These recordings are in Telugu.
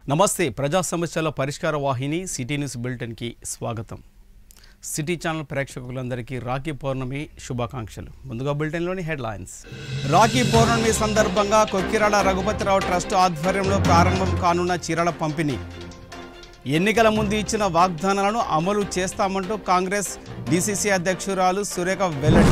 నమస్తే ప్రజా సమస్యల పరిష్కార వాహిని సిటీ న్యూస్ బులెటిన్కి స్వాగతం సిటీ ఛానల్ ప్రేక్షకులందరికీ రాఖీ పౌర్ణమి శుభాకాంక్షలు ముందుగా బులెటిన్లోని హెడ్లైన్స్ రాఖీ పౌర్ణమి సందర్భంగా కొక్కిరాల రఘుపతిరావు ట్రస్ట్ ఆధ్వర్యంలో ప్రారంభం కానున్న చీరల పంపిణీ ఎన్నికల ముందు ఇచ్చిన వాగ్దానాలను అమలు చేస్తామంటూ కాంగ్రెస్ డీసీసీ అధ్యక్షురాలు సురేఖ వెల్లడి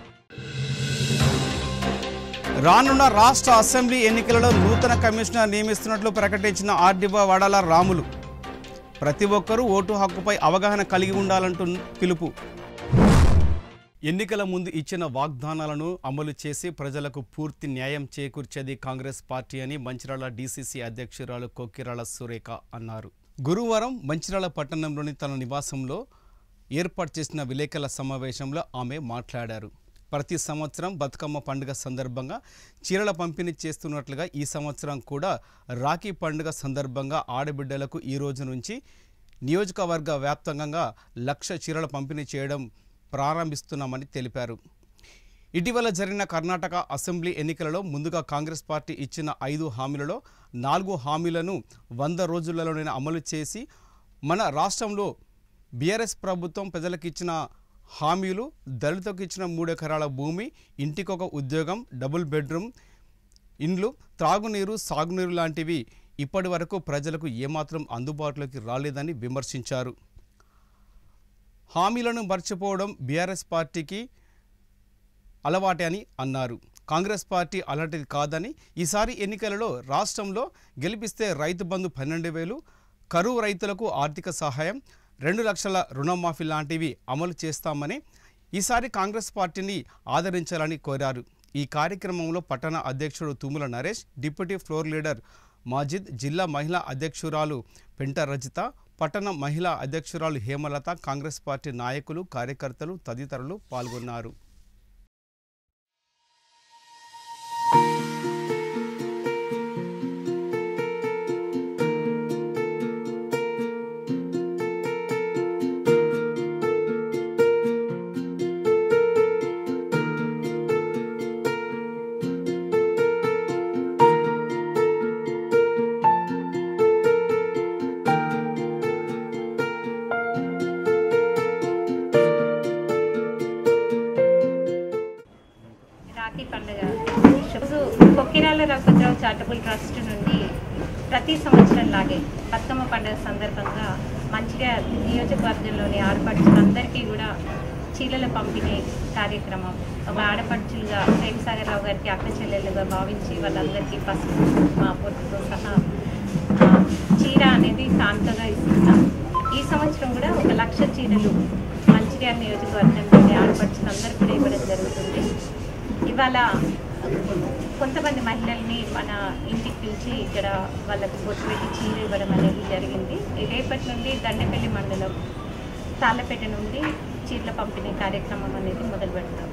రానున్న రాష్ట్ర అసెంబ్లీ ఎన్నికలలో నూతన కమిషనర్ నియమిస్తున్నట్లు ప్రకటించిన ఆర్డీఓ వడాల రాములు ప్రతి ఒక్కరూ ఓటు హక్కుపై అవగాహన కలిగి ఉండాలంటూ పిలుపు ఎన్నికల ముందు ఇచ్చిన వాగ్దానాలను అమలు చేసి ప్రజలకు పూర్తి న్యాయం చేకూర్చేది కాంగ్రెస్ పార్టీ అని మంచిర్యాల డీసీసీ అధ్యక్షురాలు కొక్కిరాల సురేఖ అన్నారు గురువారం మంచిర్యాల పట్టణంలోని తన నివాసంలో ఏర్పాటు చేసిన విలేకరుల సమావేశంలో ఆమె మాట్లాడారు ప్రతి సంవత్సరం బతుకమ్మ పండుగ సందర్భంగా చీరల పంపిణీ చేస్తున్నట్లుగా ఈ సంవత్సరం కూడా రాఖీ పండుగ సందర్భంగా ఆడబిడ్డలకు ఈ రోజు నుంచి నియోజకవర్గ వ్యాప్తంగా లక్ష చీరల పంపిణీ చేయడం ప్రారంభిస్తున్నామని తెలిపారు ఇటీవల జరిగిన కర్ణాటక అసెంబ్లీ ఎన్నికలలో ముందుగా కాంగ్రెస్ పార్టీ ఇచ్చిన ఐదు హామీలలో నాలుగు హామీలను వంద రోజులలోనే అమలు చేసి మన రాష్ట్రంలో బీఆర్ఎస్ ప్రభుత్వం ప్రజలకు ఇచ్చిన హామీలు దళితులకు ఇచ్చిన మూడు ఎకరాల భూమి ఇంటికొక ఉద్యోగం డబుల్ బెడ్రూమ్ ఇండ్లు త్రాగునీరు సాగునీరు లాంటివి ఇప్పటి వరకు ప్రజలకు ఏమాత్రం అందుబాటులోకి రాలేదని విమర్శించారు హామీలను మర్చిపోవడం బీఆర్ఎస్ పార్టీకి అలవాటే అని అన్నారు కాంగ్రెస్ పార్టీ అలాంటిది కాదని ఈసారి ఎన్నికలలో రాష్ట్రంలో గెలిపిస్తే రైతు బంధు పన్నెండు వేలు కరువు రైతులకు ఆర్థిక సహాయం రెండు లక్షల రుణమాఫీ లాంటివి అమలు చేస్తామని ఈసారి కాంగ్రెస్ పార్టీని ఆదరించాలని కోరారు ఈ కార్యక్రమంలో పట్టణ అధ్యక్షుడు Tumula Naresh deputy floor leader Majid జిల్లా మహిళా అధ్యక్షురాలు పెంట రజిత పట్టణ మహిళా అధ్యక్షురాలు హేమలత కాంగ్రెస్ పార్టీ నాయకులు కార్యకర్తలు తదితరులు పాల్గొన్నారు రాఖీ పండుగ రోజు కొక్కిరాల రఘుపతిరావు చారిటబుల్ ట్రస్ట్ నుండి ప్రతి సంవత్సరం లాగే బతుకమ్మ పండుగ సందర్భంగా మంచిగా నియోజకవర్గంలోని ఆడపడుచులందరికీ కూడా చీలల పంపిణీ కార్యక్రమం ఒక ఆడపడుచులుగా ప్రేమసాగర్ రావు గారికి అక్క చెల్లెలుగా భావించి వాళ్ళందరికీ పసుపు మా పొట్టుతో సహా ఆ, చీర అనేది కానుకగా ఇస్తున్నాం ఈ సంవత్సరం కూడా ఒక లక్ష చీరలు మంచిర్యాల నియోజకవర్గంలోని ఆడపడుచులందరూ కూడా ఇవ్వడం జరుగుతుంది ఇవాళ కొంతమంది మహిళల్ని మన ఇంటికి పిలిచి ఇక్కడ వాళ్ళకి బొట్టు పెట్టి చీర ఇవ్వడం అనేది జరిగింది రేపటి నుండి దండపల్లి మండలం తాళ్ళపేట నుండి చీరల పంపిణీ కార్యక్రమం అనేది మొదలు పెడతాం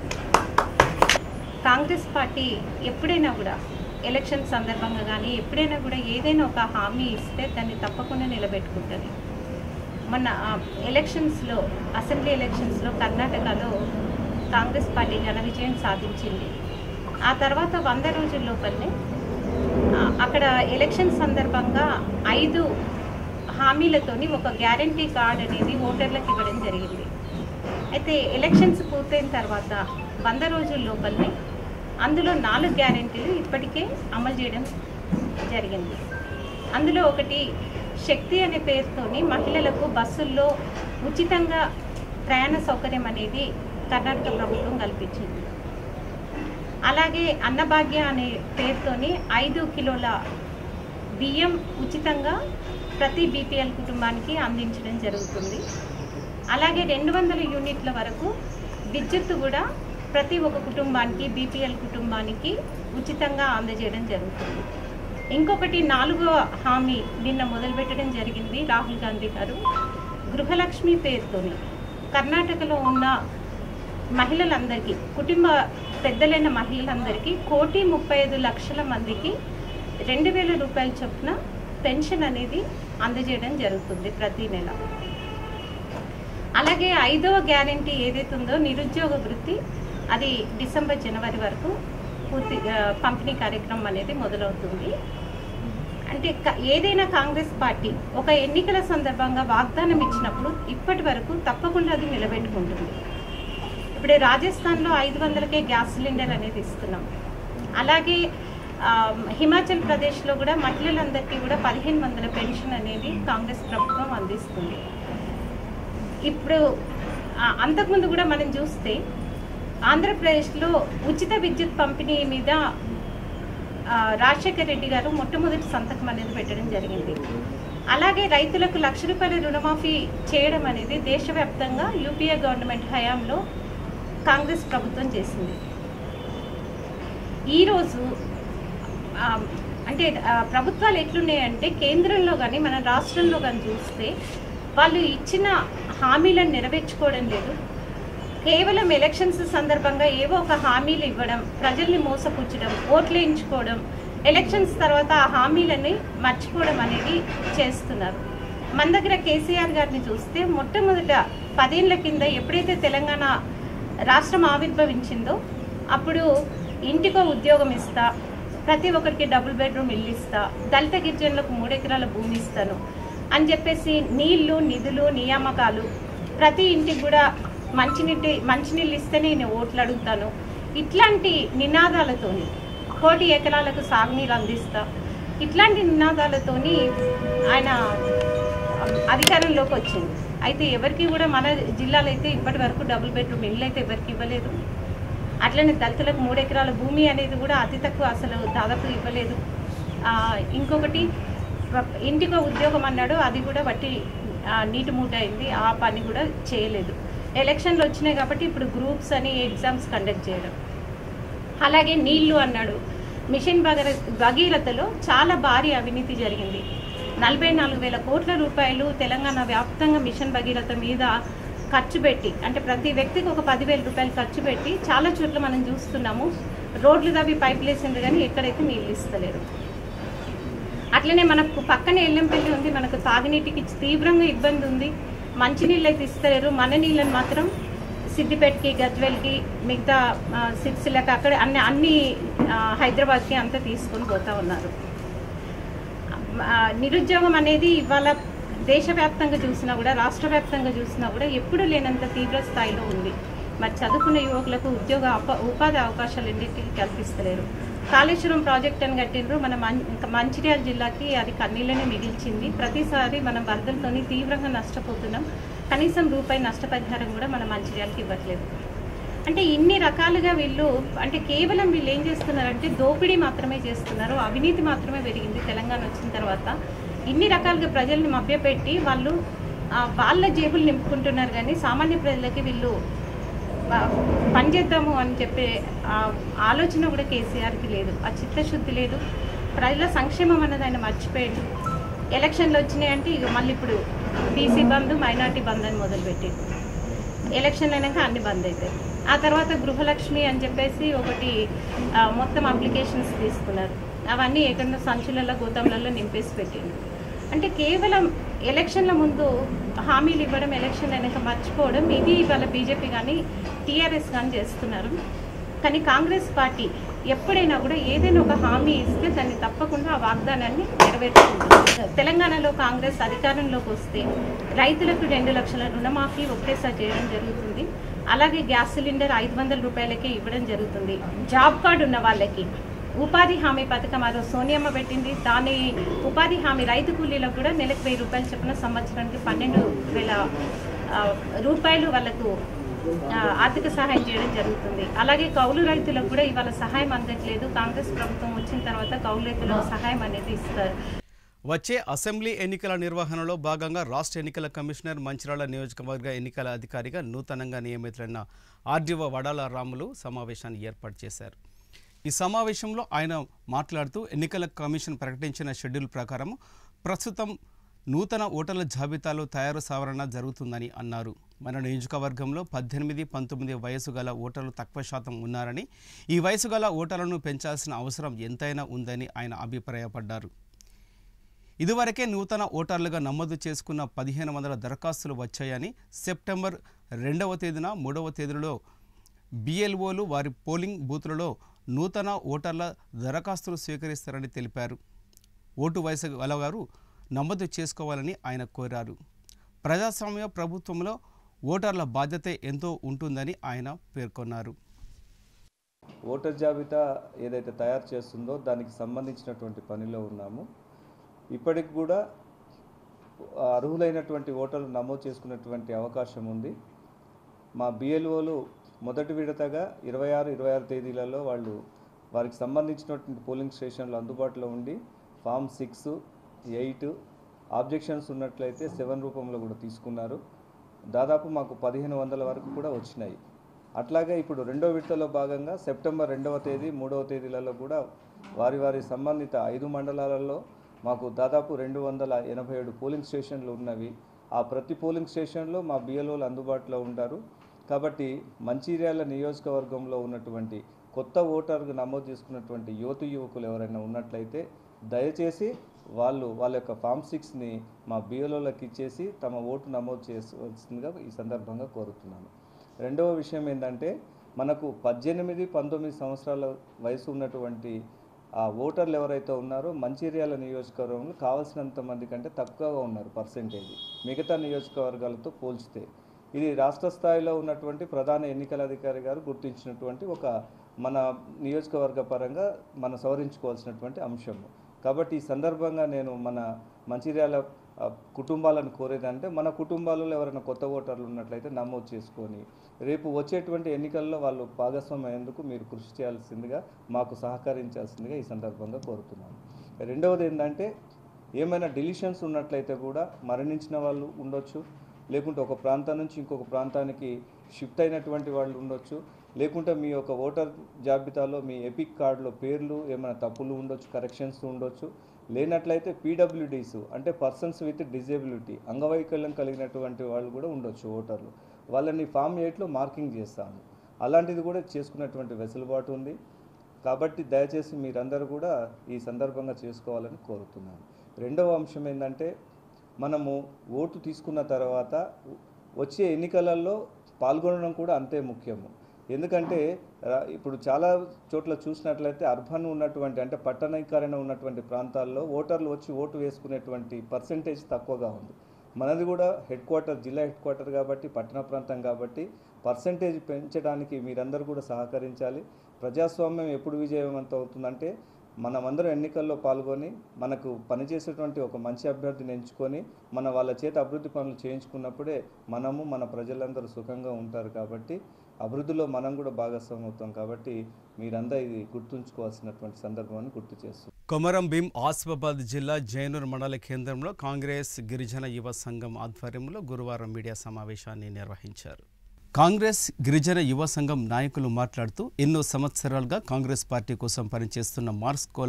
కాంగ్రెస్ పార్టీ ఎప్పుడైనా కూడా ఎలక్షన్ సందర్భంగా కానీ ఎప్పుడైనా కూడా ఏదైనా ఒక హామీ ఇస్తే దాన్ని తప్పకుండా నిలబెట్టుకుంటుంది మొన్న ఆ, ఎలక్షన్స్లో అసెంబ్లీ ఎలక్షన్స్లో కర్ణాటకలో కాంగ్రెస్ పార్టీ ఘన విజయం సాధించింది ఆ తర్వాత వంద రోజుల లోపలనే ఆ, అక్కడ ఎలక్షన్ సందర్భంగా ఐదు హామీలతోని ఒక గ్యారంటీ కార్డ్ అనేది ఓటర్లకు ఇవ్వడం జరిగింది అయితే ఎలక్షన్స్ పూర్తయిన తర్వాత వంద రోజుల లోపలనే అందులో నాలుగు గ్యారెంటీలు ఇప్పటికే అమలు చేయడం జరిగింది అందులో ఒకటి శక్తి అనే పేరుతోని మహిళలకు బస్సుల్లో ఉచితంగా ప్రయాణ సౌకర్యం అనేది కర్ణాటక ప్రభుత్వం కల్పించింది అలాగే అన్నభాగ్య అనే పేరుతోని ఐదు కిలోల బియ్యం ఉచితంగా ప్రతి బీపీఎల్ కుటుంబానికి అందించడం జరుగుతుంది అలాగే రెండు వందల యూనిట్ల వరకు విద్యుత్తు కూడా ప్రతి ఒక్క కుటుంబానికి బీపీఎల్ కుటుంబానికి ఉచితంగా అందజేయడం జరుగుతుంది ఇంకొకటి నాలుగో హామీ నిన్న మొదలుపెట్టడం జరిగింది రాహుల్ గాంధీ గారు గృహలక్ష్మి పేరుతోని కర్ణాటకలో ఉన్న మహిళలందరికీ కుటుంబ పెద్దలైన మహిళలందరికీ కోటి ముప్పై ఐదు లక్షల మందికి రెండు వేల రూపాయల చొప్పున పెన్షన్ అనేది అందజేయడం జరుగుతుంది ప్రతి నెల అలాగే ఐదవ గ్యారంటీ ఏదైతే ఉందో నిరుద్యోగ వృత్తి అది డిసెంబర్ జనవరి వరకు పూర్తి ఆ, పంపిణీ కార్యక్రమం అనేది మొదలవుతుంది అంటే క- ఏదైనా కాంగ్రెస్ పార్టీ ఒక ఎన్నికల సందర్భంగా వాగ్దానం ఇచ్చినప్పుడు ఇప్పటి వరకు తప్పకుండా అది నిలబెట్టుకుంటుంది ఇప్పుడు రాజస్థాన్లో ఐదు వందలకే గ్యాస్ సిలిండర్ అనేది ఇస్తున్నాం అలాగే ఆ, హిమాచల్ ప్రదేశ్లో కూడా మహిళలందరికీ కూడా పదిహేను వందల పెన్షన్ అనేది కాంగ్రెస్ ప్రభుత్వం అందిస్తుంది ఇప్పుడు ఆ, అంతకుముందు కూడా మనం చూస్తే ఆంధ్రప్రదేశ్లో ఉచిత విద్యుత్ పంపిణీ మీద ఆ, రాజశేఖర్ రెడ్డి గారు మొట్టమొదటి సంతకం అనేది పెట్టడం జరిగింది అలాగే రైతులకు లక్ష రూపాయల రుణమాఫీ చేయడం అనేది దేశవ్యాప్తంగా యూపీఏ గవర్నమెంట్ హయాంలో కాంగ్రెస్ ప్రభుత్వం చేసింది ఈరోజు ఆ, అంటే ఆ, ప్రభుత్వాలు ఎట్లున్నాయంటే కేంద్రంలో కానీ మన రాష్ట్రంలో కానీ చూస్తే వాళ్ళు ఇచ్చిన హామీలను నెరవేర్చుకోవడం లేదు కేవలం ఎలక్షన్స్ సందర్భంగా ఏవో ఒక హామీలు ఇవ్వడం ప్రజల్ని మోసపుచ్చడం ఓట్లు వేయించుకోవడం ఎలక్షన్స్ తర్వాత ఆ హామీలని మర్చిపోవడం అనేది చేస్తున్నారు మన దగ్గర కేసీఆర్ గారిని చూస్తే మొట్టమొదట పదేళ్ల కింద ఎప్పుడైతే తెలంగాణ రాష్ట్రం ఆవిర్భవించిందో అప్పుడు ఇంటికో ఉద్యోగం ఇస్తా ప్రతి ఒక్కరికి డబుల్ బెడ్రూమ్ ఇల్లు ఇస్తా దళిత గిరిజనులకు మూడెకరాల భూమి ఇస్తాను అని చెప్పేసి నీళ్లు నిధులు నియామకాలు ప్రతి ఇంటికి కూడా మంచినీటి మంచినీళ్ళు ఇస్తేనే నేను ఓట్లు అడుగుతాను ఇట్లాంటి నినాదాలతోని కోటి ఎకరాలకు సాగునీరు అందిస్తా ఇట్లాంటి నినాదాలతోని ఆయన అధికారంలోకి వచ్చింది అయితే ఎవరికి కూడా మన జిల్లాలో అయితే ఇప్పటి వరకు డబుల్ బెడ్రూమ్ ఇల్లు అయితే ఎవరికి ఇవ్వలేదు అట్లనే దళితులకు మూడు ఎకరాల భూమి అనేది కూడా అతి తక్కువ అసలు దాదాపు ఇవ్వలేదు ఆ, ఇంకొకటి వ- ఇంటికో ఉద్యోగం అన్నాడు అది కూడా బట్టి ఆ, నీటి మూట అయింది ఆ పని కూడా చేయలేదు ఎలక్షన్లు వచ్చినాయి కాబట్టి ఇప్పుడు గ్రూప్స్ అని ఎగ్జామ్స్ కండక్ట్ చేయడం అలాగే నీళ్లు అన్నాడు మిషన్ భగీర భగీరథలో చాలా భారీ అవినీతి జరిగింది నలభై నాలుగు వేల కోట్ల రూపాయలు తెలంగాణ వ్యాప్తంగా మిషన్ భగీరథ మీద ఖర్చు పెట్టి అంటే ప్రతి వ్యక్తికి ఒక పదివేల రూపాయలు ఖర్చు పెట్టి చాలా చోట్ల మనం చూస్తున్నాము రోడ్లు తవ్వి పైపులు వేసిండ్రు కానీ ఎక్కడైతే నీళ్ళు ఇస్తలేరు అట్లనే మనకు పక్కనే ఎల్లంపల్లి ఉంది మనకు తాగునీటికి తీవ్రంగా ఇబ్బంది ఉంది మంచినీళ్ళు అయితే ఇస్తలేరు మన నీళ్ళని మాత్రం సిద్దిపేటకి గజ్వెల్కి మిగతా ఆ, సిరిసిల్లకి అక్కడ అన్ని అన్ని ఆ, హైదరాబాద్కి అంతా తీసుకొని పోతా ఉన్నారు ఆ, నిరుద్యోగం అనేది ఇవాళ దేశవ్యాప్తంగా చూసినా కూడా రాష్ట్ర వ్యాప్తంగా చూసినా కూడా ఎప్పుడు లేనంత తీవ్ర స్థాయిలో ఉంది మరి చదువుకున్న యువకులకు ఉద్యోగ అప ఉపాధి అవకాశాలు ఎన్నింటికి కల్పిస్తలేరు కాళేశ్వరం ప్రాజెక్ట్ అని కట్టిండ్రు మన మం ఇంకా మంచిర్యాల జిల్లాకి అది కన్నీళ్ళనే మిగిల్చింది ప్రతిసారి మనం వరదలతోని తీవ్రంగా నష్టపోతున్నాం కనీసం రూపాయి నష్టపరిహారం కూడా మన మంచిర్యాలకి ఇవ్వట్లేదు అంటే ఇన్ని రకాలుగా వీళ్ళు అంటే కేవలం వీళ్ళు ఏం చేస్తున్నారంటే దోపిడీ మాత్రమే చేస్తున్నారు అవినీతి మాత్రమే పెరిగింది తెలంగాణ వచ్చిన తర్వాత ఇన్ని రకాలుగా ప్రజల్ని మభ్యపెట్టి వాళ్ళు ఆ, వాళ్ళ జేబులు నింపుకుంటున్నారు కానీ సామాన్య ప్రజలకి వీళ్ళు ఆ, పనిచేద్దాము అని చెప్పే ఆ, ఆలోచన కూడా కేసీఆర్కి లేదు ఆ చిత్తశుద్ధి లేదు ప్రజల సంక్షేమం అన్నది ఆయన మర్చిపోయాడు ఎలక్షన్లు వచ్చినాయంటే ఇక మళ్ళీ ఇప్పుడు బీసీ బంద్ మైనార్టీ బంద్ అని మొదలుపెట్టి ఎలక్షన్ అయినాక అన్ని బంద్ అవుతాయి ఆ తర్వాత గృహలక్ష్మి అని చెప్పేసి ఒకటి ఆ, మొత్తం అప్లికేషన్స్ తీసుకున్నారు అవన్నీ ఎక్కడో సంచులలో గోతంలలో నింపేసి పెట్టిండు అంటే కేవలం ఎలక్షన్ల ముందు హామీలు ఇవ్వడం ఎలక్షన్ అయినాక మర్చిపోవడం ఇది ఇవాళ బీజేపీ కానీ టీఆర్ఎస్ కానీ చేస్తున్నారు కానీ కాంగ్రెస్ పార్టీ ఎప్పుడైనా కూడా ఏదైనా ఒక హామీ ఇస్తే దాన్ని తప్పకుండా ఆ వాగ్దానాన్ని నెరవేర్చుకుంటుంది తెలంగాణలో కాంగ్రెస్ అధికారంలోకి వస్తే రైతులకు రెండు లక్షల రుణమాఫీ ఒకేసారి చేయడం జరుగుతుంది అలాగే గ్యాస్ సిలిండర్ ఐదు వందల రూపాయలకే ఇవ్వడం జరుగుతుంది జాబ్ కార్డు ఉన్న వాళ్ళకి ఉపాధి హామీ పథకం ఆ రోజు సోనియమ్మ పెట్టింది దాని ఉపాధి హామీ రైతు కూలీలకు కూడా నెలకు వెయ్యి రూపాయలు చొప్పున సంవత్సరానికి పన్నెండు వేల ఆ, రూపాయలు వాళ్ళకు ఆ, ఆర్థిక సహాయం చేయడం జరుగుతుంది అలాగే కౌలు రైతులకు కూడా ఇవాళ సహాయం అందట్లేదు కాంగ్రెస్ ప్రభుత్వం వచ్చిన తర్వాత కౌలు రైతులకు సహాయం అనేది ఇస్తారు వచ్చే అసెంబ్లీ ఎన్నికల నిర్వహణలో భాగంగా రాష్ట్ర ఎన్నికల కమిషనర్ మంచిరాల నియోజకవర్గ ఎన్నికల అధికారిగా నూతనంగా నియమితులైన ఆర్డీఓ వడాల రాములు సమావేశాన్ని ఏర్పాటు చేశారు ఈ సమావేశంలో ఆయన మాట్లాడుతూ ఎన్నికల కమిషన్ ప్రకటించిన షెడ్యూల్ ప్రకారం ప్రస్తుతం నూతన ఓటర్ల జాబితాలో తయారు సవరణ జరుగుతుందని అన్నారు మన నియోజకవర్గంలో పద్దెనిమిది పంతొమ్మిది వయసు గల ఓటర్లు తక్కువ శాతం ఉన్నారని ఈ వయసు గల ఓటర్లను పెంచాల్సిన అవసరం ఎంతైనా ఉందని ఆయన అభిప్రాయపడ్డారు ఇదివరకే నూతన ఓటర్లుగా నమోదు చేసుకున్న పదిహేను వందల దరఖాస్తులు వచ్చాయని సెప్టెంబర్ రెండవ తేదీన మూడవ తేదీలో బిఎల్ఓలు వారి పోలింగ్ బూత్లలో నూతన ఓటర్ల దరఖాస్తులు స్వీకరిస్తారని తెలిపారు ఓటు వయసు గలవారు నమోదు చేసుకోవాలని ఆయన కోరారు ప్రజాస్వామ్య ప్రభుత్వంలో ఓటర్ల బాధ్యత ఎంతో ఉంటుందని ఆయన పేర్కొన్నారు ఓటర్ జాబితా ఏదైతే తయారు చేస్తుందో దానికి సంబంధించినటువంటి పనిలో ఉన్నాము ఇప్పటికి కూడా అర్హులైనటువంటి ఓటర్లు నమోదు చేసుకున్నటువంటి అవకాశం ఉంది మా బిఎల్ఓలు మొదటి విడతగా ఇరవై ఆరు ఇరవై ఆరు తేదీలలో వాళ్ళు వారికి సంబంధించినటువంటి పోలింగ్ స్టేషన్లు అందుబాటులో ఉండి ఫామ్ సిక్స్ ఎయిట్ ఆబ్జెక్షన్స్ ఉన్నట్లయితే సెవెన్ రూపంలో కూడా తీసుకున్నారు దాదాపు మాకు పదిహేను వందల వరకు కూడా వచ్చినాయి అట్లాగే ఇప్పుడు రెండో విడతలో భాగంగా సెప్టెంబర్ రెండవ తేదీ మూడవ తేదీలలో కూడా వారి వారి సంబంధిత ఐదు మండలాలలో మాకు దాదాపు రెండు వందల ఎనభై ఏడు పోలింగ్ స్టేషన్లు ఉన్నవి ఆ ప్రతి పోలింగ్ స్టేషన్లో మా బిఎల్ఓలు అందుబాటులో ఉంటారు కాబట్టి మంచిర్యాల నియోజకవర్గంలో ఉన్నటువంటి కొత్త ఓటర్లు నమోదు చేసుకున్నటువంటి యువతి యువకులు ఎవరైనా ఉన్నట్లయితే దయచేసి వాళ్ళు వాళ్ళ యొక్క ఫామ్ సిక్స్ని మా బిఎల్ఓలకు ఇచ్చేసి తమ ఓటు నమోదు చేసుకోవాల్సిందిగా ఈ సందర్భంగా కోరుతున్నాను రెండవ విషయం ఏంటంటే మనకు పద్దెనిమిది పంతొమ్మిది సంవత్సరాల వయసు ఉన్నటువంటి ఆ ఓటర్లు ఎవరైతే ఉన్నారో మంచిర్యాల నియోజకవర్గంలో కావాల్సినంత మంది కంటే తక్కువగా ఉన్నారు పర్సెంటేజ్ మిగతా నియోజకవర్గాలతో పోల్చితే ఇది రాష్ట్ర స్థాయిలో ఉన్నటువంటి ప్రధాన ఎన్నికల అధికారి గారు గుర్తించినటువంటి ఒక మన నియోజకవర్గ పరంగా మనం సవరించుకోవాల్సినటువంటి అంశము కాబట్టి ఈ సందర్భంగా నేను మన మంచిర్యాల ఆ, కుటుంబాలను కోరేదంటే మన కుటుంబాలలో ఎవరైనా కొత్త ఓటర్లు ఉన్నట్లయితే నమోదు చేసుకొని రేపు వచ్చేటువంటి ఎన్నికల్లో వాళ్ళు భాగస్వామ్యేందుకు మీరు కృషి చేయాల్సిందిగా మాకు సహకరించాల్సిందిగా ఈ సందర్భంగా కోరుతున్నాను రెండవది ఏంటంటే ఏమైనా డిలిషన్స్ ఉన్నట్లయితే కూడా మరణించిన వాళ్ళు ఉండొచ్చు లేకుంటే ఒక ప్రాంతం నుంచి ఇంకొక ప్రాంతానికి షిఫ్ట్ అయినటువంటి వాళ్ళు ఉండొచ్చు లేకుంటే మీ యొక్క ఓటర్ జాబితాలో మీ ఎపిక్ కార్డులో పేర్లు ఏమైనా తప్పులు ఉండొచ్చు కరెక్షన్స్ ఉండొచ్చు లేనట్లయితే పీడబ్ల్యూడీస్ అంటే పర్సన్స్ విత్ డిజేబిలిటీ అంగవైకల్యం కలిగినటువంటి వాళ్ళు కూడా ఉండొచ్చు ఓటర్లు వాళ్ళని ఫామ్ ఎయిట్లో మార్కింగ్ చేస్తాము అలాంటిది కూడా చేసుకున్నటువంటి వెసులుబాటు ఉంది కాబట్టి దయచేసి మీరందరూ కూడా ఈ సందర్భంగా చేసుకోవాలని కోరుతున్నాను రెండవ అంశం ఏంటంటే మనము ఓటు తీసుకున్న తర్వాత వచ్చే ఎన్నికలలో పాల్గొనడం కూడా అంతే ముఖ్యము ఎందుకంటే రా- ఇప్పుడు చాలా చోట్ల చూసినట్లయితే అర్బన్ ఉన్నటువంటి అంటే పట్టణీకరణ ఉన్నటువంటి ప్రాంతాల్లో ఓటర్లు వచ్చి ఓటు వేసుకునేటువంటి పర్సంటేజ్ తక్కువగా ఉంది మనది కూడా హెడ్ క్వార్టర్ జిల్లా హెడ్ క్వార్టర్ కాబట్టి పట్టణ ప్రాంతం కాబట్టి పర్సంటేజ్ పెంచడానికి మీరందరూ కూడా సహకరించాలి ప్రజాస్వామ్యం ఎప్పుడు విజయవంతం అవుతుందంటే మనమందరం ఎన్నికల్లో పాల్గొని మనకు పనిచేసేటువంటి ఒక మంచి అభ్యర్థిని ఎంచుకొని మన వాళ్ళ చేత అభివృద్ధి పనులు చేయించుకున్నప్పుడే మనము మన ప్రజలందరూ సుఖంగా ఉంటారు కాబట్టి అభివృద్ధిలో మనం కూడా భాగస్వామ్యం అవుతాం కాబట్టి మీరంతా ఇది గుర్తుంచుకోవాల్సినటువంటి సందర్భాన్ని గుర్తు చేస్తున్నాం కొమరం భీం ఆసిఫాబాద్ జిల్లా జైనూర్ మండల కేంద్రంలో కాంగ్రెస్ గిరిజన యువ సంఘం ఆధ్వర్యంలో గురువారం మీడియా సమావేశాన్ని నిర్వహించారు కాంగ్రెస్ గిరిజన యువ సంఘం నాయకులు మాట్లాడుతూ ఎన్నో సంవత్సరాలుగా కాంగ్రెస్ పార్టీ కోసం పనిచేస్తున్న మార్స్కోల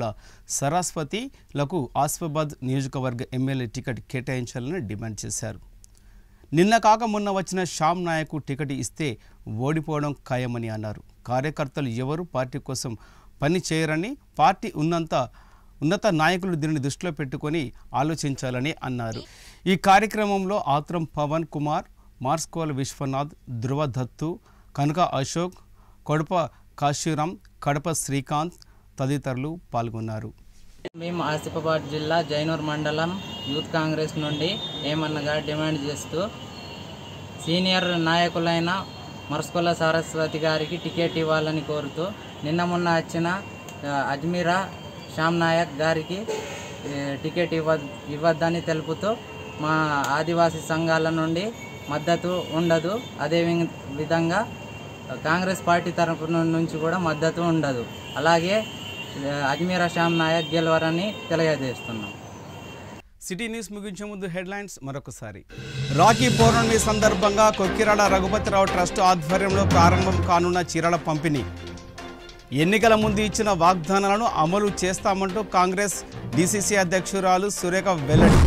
సరస్వతిలకు ఆసిఫాబాద్ నియోజకవర్గ ఎమ్మెల్యే టికెట్ కేటాయించాలని డిమాండ్ చేశారు నిన్న కాక మొన్న వచ్చిన శ్యామ్ నాయకు టికెట్ ఇస్తే ఓడిపోవడం ఖాయమని అన్నారు కార్యకర్తలు ఎవరు పార్టీ కోసం పని చేయరని పార్టీ ఉన్నంత ఉన్నత నాయకులు దీనిని దృష్టిలో పెట్టుకొని ఆలోచించాలని అన్నారు ఈ కార్యక్రమంలో ఆత్రం పవన్ కుమార్ మార్స్కోల్ విశ్వనాథ్ ధృవ దత్తు కనక అశోక్ కొడప కాశీరాం కడప శ్రీకాంత్ తదితరులు పాల్గొన్నారు మేము ఆసిఫాబాద్ జిల్లా జైనూర్ మండలం యూత్ కాంగ్రెస్ నుండి ఏమన్నగా డిమాండ్ చేస్తూ సీనియర్ నాయకులైన మర్స్కొల్ల సరస్వతి గారికి టికెట్ ఇవ్వాలని కోరుతూ నిన్న మొన్న వచ్చిన ఆ, అజ్మీరా శ్యామ్ నాయక్ గారికి ఏ, టికెట్ ఇవ్వ ఇవ్వద్దని తెలుపుతూ మా ఆదివాసీ సంఘాల నుండి మద్దతు ఉండదు అదే వి- విధంగా కాంగ్రెస్ పార్టీ తరఫు నుంచి కూడా మద్దతు ఉండదు అలాగే ఆ, అజ్మీరా శ్యామ్ నాయక్ గెలవరని తెలియజేస్తున్నాం సిటీ న్యూస్ ముగించే ముందు హెడ్లైన్స్ మరొకసారి రాఖీ పౌర్ణమి సందర్భంగా కొక్కిరాల రఘుపతిరావు ట్రస్ట్ ఆధ్వర్యంలో ప్రారంభం కానున్న చీరల పంపిణీ ఎన్నికల ముందు ఇచ్చిన వాగ్దానాలను అమలు చేస్తామంటూ కాంగ్రెస్ డీసీసీ అధ్యక్షురాలు సురేఖ వెల్లడి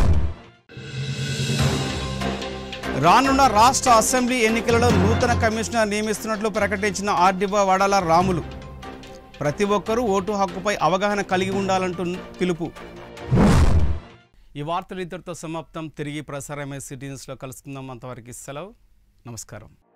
రానున్న రాష్ట్ర అసెంబ్లీ ఎన్నికలలో నూతన కమిషనర్ నియమిస్తున్నట్లు ప్రకటించిన ఆర్డీఓ వడాల రాములు ప్రతి ఒక్కరూ ఓటు హక్కుపై అవగాహన కలిగి ఉండాలంటూ పిలుపు ఈ వార్తలు ఇద్దరితో సమాప్తం తిరిగి ప్రసారమే సిటీ న్యూస్లో కలుసుకుందాం అంతవరకు సెలవు నమస్కారం